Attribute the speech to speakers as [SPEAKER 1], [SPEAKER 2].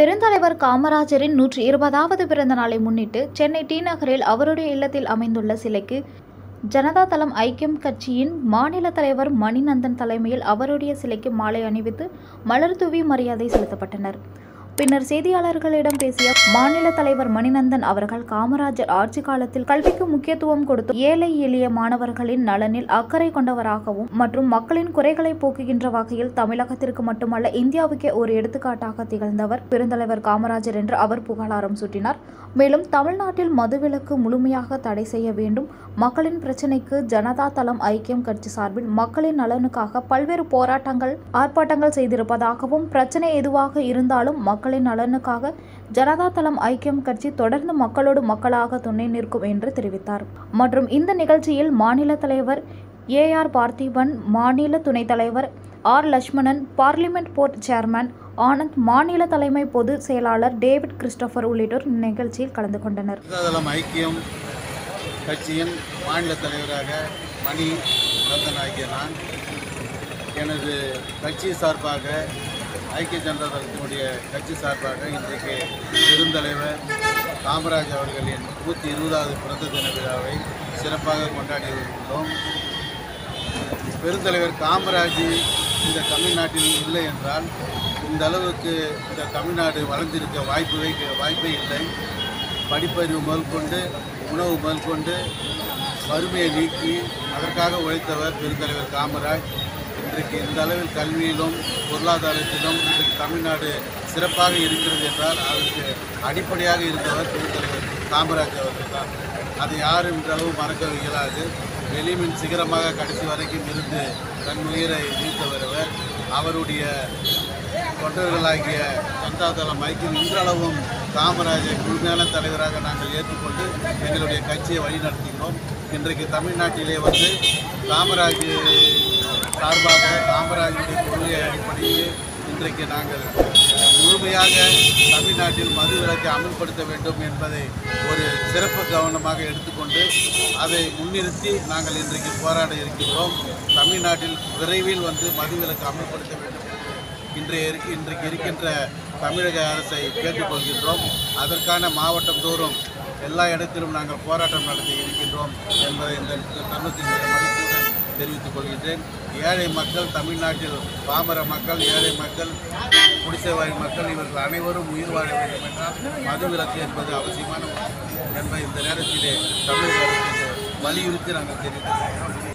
[SPEAKER 1] பெருந்தலைவர் காமராஜரின் நூற்றி இருபதாவது பிறந்த நாளை முன்னிட்டு சென்னை டி நகரில் அவருடைய இல்லத்தில் அமைந்துள்ள சிலைக்கு ஜனதா தளம் ஐக்கியம் கட்சியின் மாநில தலைவர் மணிநந்தன் தலைமையில் அவருடைய சிலைக்கு மாலை அணிவித்து மலர் தூவி மரியாதை செலுத்தப்பட்டனர் பின்னர் செய்தியாளர்களிடம் பேசிய மாநில தலைவர் மணிநந்தன் அவர்கள் காமராஜர் ஆட்சி காலத்தில் கல்விக்கு முக்கியத்துவம் கொடுத்து ஏழை எளிய மாணவர்களின் நலனில் அக்கறை கொண்டவராகவும் மற்றும் மக்களின் குறைகளை போக்குகின்ற வகையில் தமிழகத்திற்கு மட்டுமல்ல இந்தியாவுக்கே ஒரு எடுத்துக்காட்டாக திகழ்ந்தவர் பெருந்தலைவர் காமராஜர் என்று அவர் புகழாரம் சூட்டினார் மேலும் தமிழ்நாட்டில் மதுவிலக்கு முழுமையாக தடை செய்ய வேண்டும் மக்களின் பிரச்சினைக்கு ஜனதா தளம் ஐக்கியம் கட்சி சார்பில் மக்களின் நலனுக்காக பல்வேறு போராட்டங்கள் ஆர்ப்பாட்டங்கள் செய்திருப்பதாகவும் பிரச்சனை எதுவாக இருந்தாலும் மக்களின் நலனுக்காக ஜனதா தளம் ஐக்கியம் கட்சி தொடர்ந்து மக்களோடு மக்களாக துணை நிற்கும் என்று தெரிவித்தார் மற்றும் இந்த நிகழ்ச்சியில் மாநில தலைவர் ஏ ஆர் பார்த்திபன் மாநில துணைத் தலைவர் R Lakshmanan parliament board chairman Anand மாநில தலைமை பொதுச் செயலாளர் டேவிட் கிறிஸ்டோபர் உள்ளிட்டோர் நிகழ்ச்சியில் கலந்து கொண்டனர்
[SPEAKER 2] ஜனதாதளம் ஐக்கியம் கட்சியின் மாநில தலைவராக மணி நந்தன் ஆகிய நான் எனது கட்சி சார்பாக ஐக்கிய ஜனதா தளத்தினுடைய கட்சி சார்பாக இன்றைக்கு பெருந்தலைவர் காமராஜ் அவர்களின் நூற்றி இருபதாவது பிறந்த தின விழாவை சிறப்பாக கொண்டாடி வருகின்றோம் பெருந்தலைவர் காமராஜ் இந்த தமிழ்நாட்டில் இல்லை என்றால் இந்த அளவுக்கு இந்த தமிழ்நாடு வளர்ந்திருக்க வாய்ப்பே வாய்ப்பே இல்லை படிப்பறிவு முதல் கொண்டு உணவு முதல் கொண்டு வறுமையை நீக்கி அதற்காக உழைத்தவர் பெருந்தலைவர் காமராஜ் இன்றைக்கு இந்த அளவில் கல்வியிலும் பொருளாதாரத்திலும் இன்றைக்கு தமிழ்நாடு சிறப்பாக இருக்கிறது என்றால் அதற்கு அடிப்படையாக இருந்தவர் பெருந்தலைவர் காமராஜ் அவர்கள் தான் அதை யாரும் இன்றளவு மறக்க இயலாது வெளிமின் சிகரமாக கடைசி வரைக்கும் இருந்து தன் உயிரை நீத்தவர் அவர் அவருடைய தொண்டர்களாகிய ஜனதா தளம் ஐக்கியம் இன்றளவும் காமராஜை முழுமையான தலைவராக நாங்கள் ஏற்றுக்கொண்டு எங்களுடைய கட்சியை வழிநடத்துகிறோம் இன்றைக்கு தமிழ்நாட்டிலே வந்து காமராஜ் சார்பாக காமராஜுடைய கொள்கை அடிப்படையில் இன்றைக்கு நாங்கள் முழுமையாக தமிழ்நாட்டில் மது விலக்கை அமல்படுத்த வேண்டும் என்பதை ஒரு சிறப்பு கவனமாக எடுத்துக்கொண்டு அதை முன்னிறுத்தி நாங்கள் இன்றைக்கு போராட இருக்கின்றோம் தமிழ்நாட்டில் விரைவில் வந்து மது விலக்கு அமல்படுத்த வேண்டும் இன்றைய இருக்கு இன்றைக்கு இருக்கின்ற தமிழக அரசை கேட்டுக்கொள்கின்றோம் அதற்கான மாவட்டம் தோறும் எல்லா இடத்திலும் நாங்கள் போராட்டம் நடத்தி இருக்கின்றோம் என்பதை இந்த தருணத்தின் மதிப்புடன் தெரிவித்துக் கொள்கின்றேன் ஏழை மக்கள் தமிழ்நாட்டில் பாமர மக்கள் ஏழை மக்கள் குடிசைவாழ் மக்கள் இவர்கள் அனைவரும் உயிர் வாழ வேண்டும் என்றால் மது விலக்கு என்பது அவசியமான ஒன்று என்பதை இந்த நேரத்திலே தமிழக அரசுக்கு வலியுறுத்தி நாங்கள் தெரிவித்துக் கொள்கிறோம்